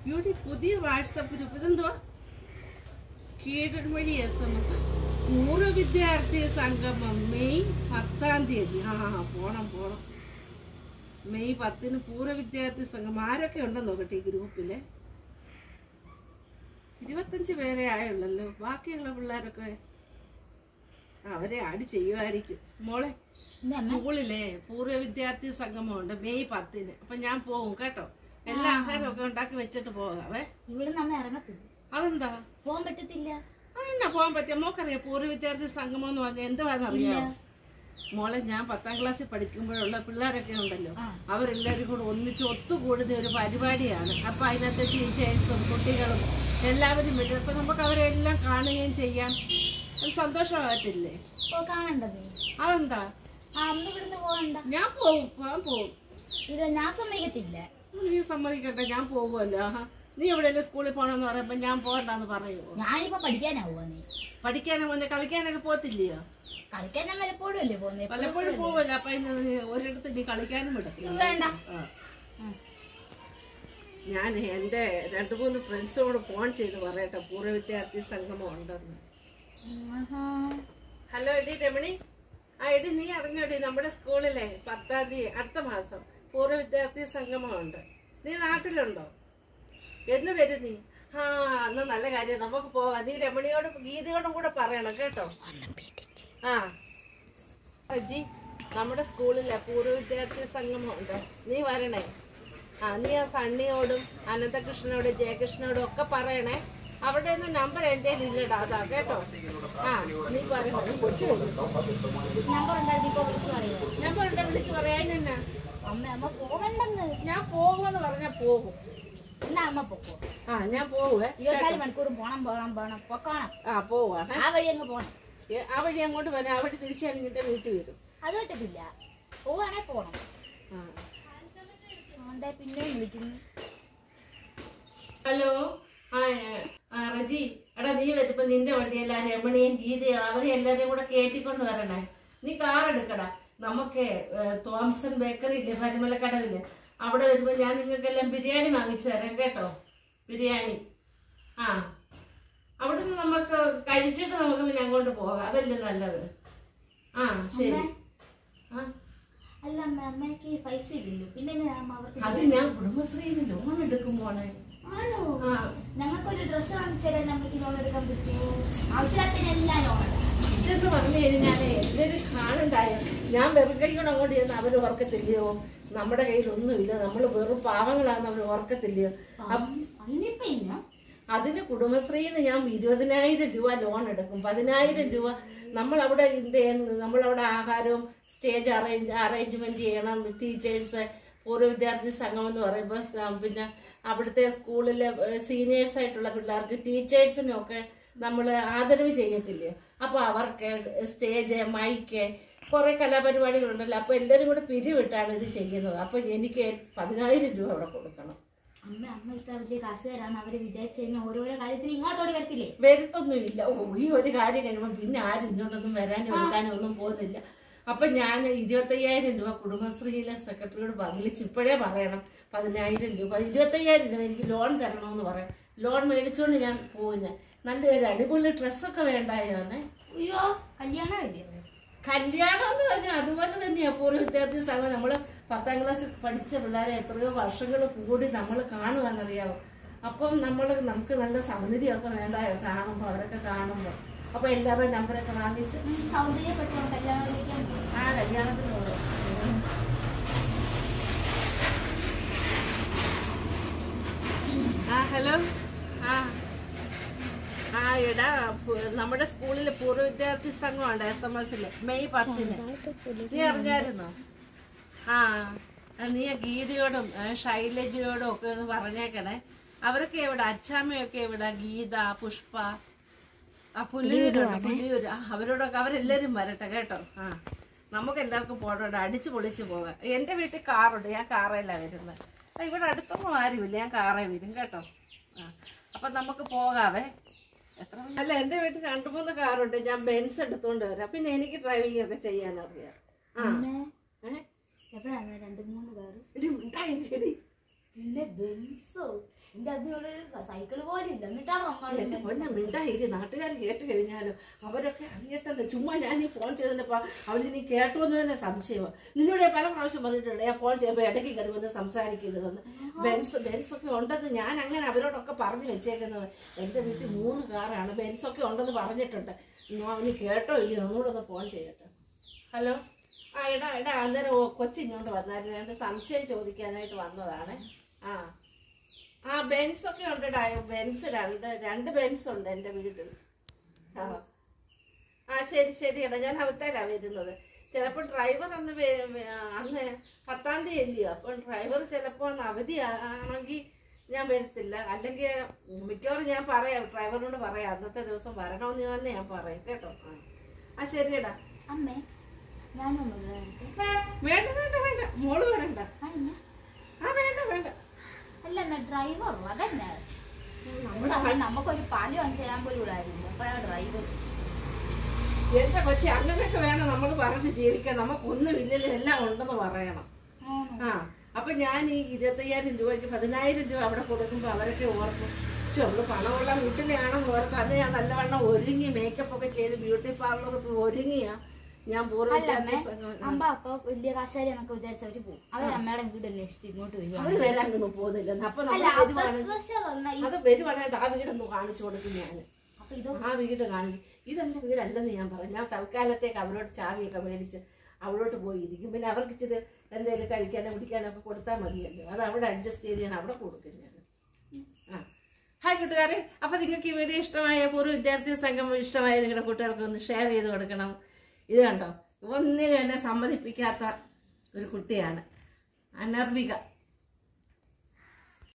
ഇവിടെ പുതിയ WhatsApp group ഇതെന്തുവാ കീഴൻവഴി എസ് എം എസ് പൂർവ്വ വിദ്യാർത്ഥി സംഗമം മെയ് പത്താം തീയതി ആ പോണം പോണം മെയ് പത്തിന് പൂർവ്വ വിദ്യാർത്ഥി സംഘം ആരൊക്കെ ഉണ്ടെന്ന് നോക്കട്ടെ ഈ ഗ്രൂപ്പില് ഇരുപത്തഞ്ച് പേരെ ആയുള്ളല്ലോ ബാക്കിയുള്ള പിള്ളേരൊക്കെ അവരെ ആഡ് ചെയ്യുമായിരിക്കും മോളെ സ്കൂളിലെ പൂർവ്വ വിദ്യാർത്ഥി സംഗമമുണ്ട് മെയ് പത്തിന് അപ്പൊ ഞാൻ പോകും കേട്ടോ എല്ലാ ആഹാരമൊക്കെ ഉണ്ടാക്കി വെച്ചിട്ട് പോകാവേ ഇവിടെ നമ്മ ഇറങ്ങത്തില്ല അതെന്താ പോകാൻ പറ്റത്തില്ല അതെന്നാ പോകാൻ പറ്റിയ മോക്കറിയാം പൂർവ്വ വിദ്യാർത്ഥി സംഗമം എന്ന് പറഞ്ഞാൽ എന്തുവാന്നറിയാമോ മോളെ ഞാൻ പത്താം ക്ലാസ്സിൽ പഠിക്കുമ്പോഴുള്ള പിള്ളേരൊക്കെ ഉണ്ടല്ലോ ആ. അവരെല്ലാവരും കൂടെ ഒന്നിച്ച് ഒത്തുകൂടുന്ന ഒരു പരിപാടിയാണ് അപ്പൊ അതിനകത്ത് ടീച്ചേഴ്സും കുട്ടികളും എല്ലാവരും വരും അപ്പൊ നമുക്ക് അവരെല്ലാം കാണുകയും ചെയ്യാം അത് സന്തോഷമാകത്തില്ലേ പോ കാണണ്ട നീ അതെന്താ ആ അമ്മ ഇവിടുന്ന് പോകണ്ട ഞാൻ പോവും ഞാൻ പോവും ഇല്ല ഞാൻ സമ്മതിക്കത്തില്ല നീ സമ്മതിക്കട്ടെ ഞാൻ പോകുമല്ലോ ആഹാ. നീ എവിടെയല്ലേ സ്കൂളിൽ പോകണമെന്ന് പറയുമ്പോ ഞാൻ പോകണ്ടെന്ന് പറയുമോ ഞാനിപ്പോ പഠിക്കാനാവുക നീ പഠിക്കാനും വന്ന് കളിക്കാനൊക്കെ പോത്തില്ലയോ കളിക്കാൻ ഞാൻ വല്ലപ്പോഴും അല്ലേ പോകുന്നേ പലപ്പോഴും പോവല്ലോ അപ്പൊ ഇന്ന് നീ ഒരിടത്ത് നീ കളിക്കാനും വിടത്തില്ല വേണ്ട ആ. ഞാൻ എൻ്റെ രണ്ട് മൂന്ന് ഫ്രണ്ട്സിനോട് ഫോൺ ചെയ്ത് പറയട്ടെ പൂർവ്വ വിദ്യാർത്ഥി സംഗമം ഉണ്ടെന്ന് ആഹാ. ഹലോ എടി രമണി ആ എടി നീ അറിഞ്ഞോടി നമ്മുടെ സ്കൂളിലെ പത്താം തീയതി അടുത്ത മാസം പൂർവ്വ വിദ്യാർത്ഥി സംഗമമുണ്ട് നീ നാട്ടിലുണ്ടോ എന്ന് വരും നീ ആ എന്നാ നല്ല കാര്യം നമുക്ക് പോവാം നീ രമണിയോടും ഗീതയോടും കൂടെ പറയണം കേട്ടോ ആ അജി നമ്മുടെ സ്കൂളിലെ പൂർവ്വ വിദ്യാർത്ഥി സംഗമമുണ്ട് നീ വരണേ ആ നീ ആ സണ്ണിയോടും അനന്തകൃഷ്ണനോടും ജയകൃഷ്ണനോടും ഒക്കെ പറയണേ അവിടെ ഒന്നും നമ്പർ എൻ്റെ ഇല്ലടാ അതാ കേട്ടോ ആ നീ പറയണേ നീ കൊച്ചു നമ്പർ ഉണ്ടായിരുന്നു ഇപ്പൊ വിളിച്ചു പറയുക നമ്പർ ഉണ്ടോ വിളിച്ച് പറയാൻ എന്നാ അമ്മ അമ്മ പോകണ്ടെന്ന് ഞാൻ പോകുമെന്ന് പറഞ്ഞാൽ പോകും എന്നാ അമ്മ പൊക്കോ ആ ഞാൻ പോവുവേ ഇരുപത്തിനാല് മണിക്കൂറും പോണം പോണം പോണം പൊക്കോണം ആ പോവാ ആ വഴി അങ്ങ് പോണം ആ വഴി അങ്ങോട്ട് വരാം അവിടെ തിരിച്ചു കഴിഞ്ഞിട്ട് വീട്ടിൽ വരും അത് പറ്റത്തില്ല പോവാണേ പോണം ആ ആണ്ടെ പിന്നെ വിളിക്കുന്നു ഹലോ ആ ഏ, ആ റജി എടാ നീ വരുമ്പോ നിന്റെ വണ്ടിയല്ല രമണിയും ഗീതയും അവരെ എല്ലാരെയും കൂടെ കയറ്റിക്കൊണ്ട് വരണേ നീ കാർ എടുക്കടാ നമുക്ക് ഏ, തോംസൺ ബേക്കറി ഇല്ലേ പരിമലക്കടവില് അവിടെ വരുമ്പോ ഞാൻ നിങ്ങൾക്കെല്ലാം ബിരിയാണി വാങ്ങിച്ചു തരാം കേട്ടോ ബിരിയാണി ആ അവിടുന്ന് നമുക്ക് കഴിച്ചിട്ട് നമുക്ക് പിന്നെ അങ്ങോട്ട് പോകാം അതല്ലേ നല്ലത് ആ ശരി ആ അല്ല അമ്മ അമ്മയ്ക്ക് പൈസ ഇല്ലല്ലോ പിന്നെ എങ്ങനെയാ അമ്മ അവർക്ക് അത് ഞാൻ കുടുംബശ്രീയിൽ ലോൺ എടുക്കും മോളെ ആണോ ആ ഞങ്ങൾക്കൊരു ഡ്രസ്സ് വാങ്ങിച്ചു തരാൻ അമ്മയ്ക്ക് ലോൺ എടുക്കാൻ പറ്റുമോ ആവശ്യത്തിനെല്ലാം ലോൺ ഇതെന്ന് പറഞ്ഞു കഴിഞ്ഞാലേ എല്ലാവരും കാണണ്ടായോ ഞാൻ വെറും കൈയോടെ അങ്ങോട്ട് ചെന്ന് അവർ ഓർക്കത്തില്ലയോ നമ്മുടെ കയ്യിൽ ഒന്നുമില്ല നമ്മൾ വെറും പാവങ്ങളാന്ന് അവർ ഓർക്കത്തില്ലയോ അതിനിപ്പോ ഇല്ല അതിന് കുടുംബശ്രീന്ന് ഞാൻ ഇരുപതിനായിരം രൂപ ലോൺ എടുക്കും പതിനായിരം രൂപ നമ്മൾ അവിടെ എന്ത് ചെയ്യുന്നു നമ്മളവിടെ ആഹാരവും സ്റ്റേജ് അറേഞ്ച് അറേഞ്ച്മെന്റ് ചെയ്യണം ടീച്ചേഴ്സ് പൂർവ്വ വിദ്യാർത്ഥി സംഘം എന്ന് പറയുമ്പോൾ സ് പിന്നെ അവിടുത്തെ സ്കൂളിലെ സീനിയേഴ്സ് ആയിട്ടുള്ള പിള്ളേർക്ക് ടീച്ചേഴ്സിനും ഒക്കെ നമ്മൾ ആദരവ് ചെയ്യത്തില്ലേ അപ്പോൾ അവർക്ക് സ്റ്റേജ് മൈക്ക് കുറെ കലാപരിപാടികളുണ്ടല്ലോ അപ്പോൾ എല്ലാവരും കൂടെ പിരിവിട്ടാണ് ഇത് ചെയ്യുന്നത് അപ്പോൾ എനിക്ക് പതിനായിരം രൂപ അവിടെ കൊടുക്കണം അമ്മ അമ്മ ഇത്ര വലിയ കാശുകാരാണ് അവര് വിചാരിച്ചു കഴിഞ്ഞാൽ ഓരോരോ കാര്യത്തിന് ഇങ്ങോട്ടോടി വരത്തില്ലേ വരുത്തൊന്നുമില്ല ഓ ഈ ഒരു കാര്യം കഴിയുമ്പോൾ പിന്നെ ആരും ഇങ്ങോട്ടൊന്നും വരാനും എടുക്കാനും ഒന്നും പോകുന്നില്ല അപ്പൊ ഞാൻ ഇരുപത്തയ്യായിരം രൂപ കുടുംബശ്രീയിലെ സെക്രട്ടറിയോട് പ- വിളിച്ച് ഇപ്പോഴേ പറയണം പതിനായിരം രൂപ ഇരുപത്തയ്യായിരം രൂപ എനിക്ക് ലോൺ തരണമെന്ന് പറയാം ലോൺ മേടിച്ചുകൊണ്ട് ഞാൻ പോകും ഞാൻ നല്ലൊരു അടിപൊളി ഡ്രസ്സൊക്കെ വേണ്ടായോ എന്നേ അയ്യോ കല്യാണം ഇല്ലേ കല്യാണം എന്ന് പറഞ്ഞാൽ അതുപോലെ തന്നെയാ പൂർവ്വ വിദ്യാർത്ഥി സംഘം നമ്മള് പത്താം ക്ലാസ്സിൽ പഠിച്ച പിള്ളേരെ എത്രയോ വർഷങ്ങൾ കൂടി നമ്മൾ കാണുവാന്നറിയാവോ അപ്പം നമ്മൾ നമുക്ക് നല്ല സൗന്ദര്യമൊക്കെ വേണ്ടായോ കാണുമ്പോൾ അവരൊക്കെ കാണുമ്പോൾ അപ്പൊ എല്ലാവരുടെയും നമ്പറൊക്കെ വാങ്ങിച്ച് സൗന്ദര്യപ്പെട്ടോ കല്യാണം കഴിക്കാൻ ആ കല്യാണത്തിന് പോകാം ആ ഹലോ ആ ആ എടാ പു- നമ്മുടെ സ്കൂളിലെ പൂർവ്വ വിദ്യാർത്ഥി സംഘമുണ്ട് എസ് എം എസില് മെയ് പത്തിന് നീ അറിഞ്ഞായിരുന്നോ ആ ആ, നീ ആ ഗീതയോടും ആ, ശൈലജയോടും ഒക്കെ ഒന്ന് പറഞ്ഞേക്കണേ അവരൊക്കെ എവിടെ അച്ചാമ്മയൊക്കെ എവിടെ ഗീത പുഷ്പ ആ പുലിയൂരുണ്ട് പുലിയൂര് ആ അവരോടൊക്കെ അവരെല്ലാരും വരട്ടെ കേട്ടോ ആ നമുക്ക് എല്ലാവർക്കും പോകണ്ട അടിച്ചു പൊളിച്ച് പോകാം എന്റെ വീട്ടിൽ കാറുണ്ട് ഞാൻ കാറയിലാണ് വരുന്നത് ആ, ഇവിടെ അടുത്തൊന്നും ആരുമില്ല ഞാൻ കാറേ വരും കേട്ടോ ആ അപ്പൊ നമുക്ക് പോകാവേ എത്ര മണി- അല്ല എന്റെ വീട്ടിൽ രണ്ടു മൂന്ന് കാറുണ്ട് ഞാൻ ബെൻസ് എടുത്തോണ്ട് വരാം പിന്നെ എനിക്ക് ഡ്രൈവിംഗ് ഒക്കെ ചെയ്യാൻ അറിയാം ആ ഏ എവിടെയാണ് രണ്ട് മൂന്ന് പേര് ഇടി ഉണ്ടായി ഇല്ല പിന്നെ ബെൻസോ എന്റെ അമ്മയോട് സൈക്കിള് പോലും ഇല്ല എന്നിട്ടാണ് എന്റെ നമ്മൾ പൊന്നെ മിണ്ടായിരി നാട്ടുകാർ കേട്ട് കഴിഞ്ഞാലും അവരൊക്കെ അറിയട്ടല്ലോ ചുമ്മാ ഞാൻ ഈ ഫോൺ ചെയ്തപ്പോ അവര് നീ കേട്ടോ എന്ന് തന്നെ സംശയമാണ് നിന്നോട് ഞാൻ പല പ്രാവശ്യം പറഞ്ഞിട്ടുണ്ട് ഞാൻ ഫോൺ ചെയ്യുമ്പോൾ ഇടയ്ക്ക് കയറി വന്ന് സംസാരിക്കരുതെന്ന് ബെൻസ് ബെൻസ് ഒക്കെ ഉണ്ടെന്ന് ഞാൻ അങ്ങനെ അവരോടൊക്കെ പറഞ്ഞു വെച്ചേക്കുന്നത് എന്റെ വീട്ടിൽ മൂന്ന് കാറാണ് ബെൻസ് ഒക്കെ ഉണ്ടെന്ന് പറഞ്ഞിട്ടുണ്ട് ഇനി അവന് കേട്ടോ ഇല്ലയോ ഒന്നുകൂടെ ഒന്ന് ഫോൺ ചെയ്യട്ടെ ഹലോ ആ എടാ എടാ അന്നേരം ഓ, കൊച്ചി ഇങ്ങോട്ട് വന്നായിരുന്നു എൻ്റെ സംശയം ചോദിക്കാനായിട്ട് വന്നതാണ് ആ ആ ബെൻസ് ഒക്കെ ഉണ്ട് ബെൻസ് രണ്ട് രണ്ട് ബെൻസ് ഉണ്ട് എൻ്റെ വീട്ടിൽ ആ ആ ശരി ശരി എടാ ഞാൻ അവത്തേക്കാണ് വരുന്നത് ചിലപ്പോൾ ഡ്രൈവർ അന്ന് വേ- വേ- അന്ന് പത്താം തീയതി അല്ലയോ അപ്പോൾ ഡ്രൈവർ ചിലപ്പോൾ അന്ന് അവധി ആ- ആണെങ്കിൽ ഞാൻ വരത്തില്ല അല്ലെങ്കിൽ മിക്കവാറും ഞാൻ പറയാം ഡ്രൈവറിനോട് പറയാം അന്നത്തെ ദിവസം വരണമെന്ന് തന്നെ ഞാൻ പറയും കേട്ടോ ആ. ആ ശരിയടാ അമ്മേ ഞാനൊന്നും പറയട്ടെ. വേണ്ട വേണ്ട വേണ്ട മോള് വരണ്ട ആ, എന്നാ? ആ വേണ്ട വേണ്ട അല്ല അമ്മ ഡ്രൈവർ അതന്നെ നമ്മുടെ അമ്മ നമുക്കൊരു പാല് വാങ്ങിച്ചു തരാൻ പോലും ഇടായിരുന്നു അപ്പോഴാണ് ഡ്രൈവർ എന്റെ കൊച്ചി അങ്ങനെയൊക്കെ വേണം നമ്മൾ പറഞ്ഞ് ജീവിക്കാൻ നമുക്കൊന്നുമില്ലല്ലോ എല്ലാം ഉണ്ടെന്ന് പറയണം ആ അപ്പൊ ഞാൻ ഈ ഇരുപത്തയ്യായിരം രൂപയ്ക്ക് പതിനായിരം രൂപ അവിടെ കൊടുക്കുമ്പോ അവരൊക്കെ ഓർക്കും പക്ഷെ അവള് പണമുള്ള വീട്ടിലാണെന്ന് ഓർക്കും അത് ഞാൻ നല്ലവണ്ണം ഒരുങ്ങി മേക്കപ്പ് ഒക്കെ ചെയ്ത് ബ്യൂട്ടി പാർലർ ഒരുങ്ങിയാ ഞാൻ പൂർവ്വ അല്ല അമ്മേ വിദ്യാഭ്യാസം ഒക്കെ- അമ്മ അപ്പൊ വലിയ കാശാരി എന്നൊക്കെ വിചാരിച്ചവര് പോകും അവർ അമ്മയുടെ വീട് അന്വേഷിച്ച് ഇങ്ങോട്ട് വരും അവര് വരാനൊന്നും പോകുന്നില്ല അപ്പൊ അല്ല നമ്മൾ അപ്പൊ വരുവാണ് പക്ഷെ വന്ന ഈ അത് വരുവാണെങ്കിൽ ആ വീടൊന്ന് കാണിച്ചു കൊടുക്കും ഞാൻ അപ്പൊ ഇതോ ആ വീട് കാണിച്ചു ഇതെന്റെ വീടല്ലെന്ന് ഞാൻ പറഞ്ഞു ഞാൻ തൽക്കാലത്തേക്ക് അവരോട് ചാവിയൊക്കെ മേടിച്ച് അവളോട്ട് പോയി ഇരിക്കും പിന്നെ അവർക്ക് ഇച്ചിരി എന്തെങ്കിലും കഴിക്കാനോ കുടിക്കാനോ ഒക്കെ കൊടുത്താൽ മതിയല്ലോ അത് അവിടെ അഡ്ജസ്റ്റ് ചെയ്ത് ഞാൻ അവിടെ കൊടുക്കും ഞാൻ ആ ഹായ് കൂട്ടുകാരെ അപ്പൊ നിങ്ങൾക്ക് ഈ വീഡിയോ ഇഷ്ടമായ പൂർവ്വ വിദ്യാർത്ഥി സംഘം ഇഷ്ടമായ നിങ്ങളുടെ കൂട്ടുകാർക്ക് ഒന്ന് ഷെയർ ചെയ്ത് കൊടുക്കണം ഇത് കണ്ടോ ഒന്നിനും എന്നെ സമ്മതിപ്പിക്കാത്ത ഒരു കുട്ടിയാണ് അനർവിക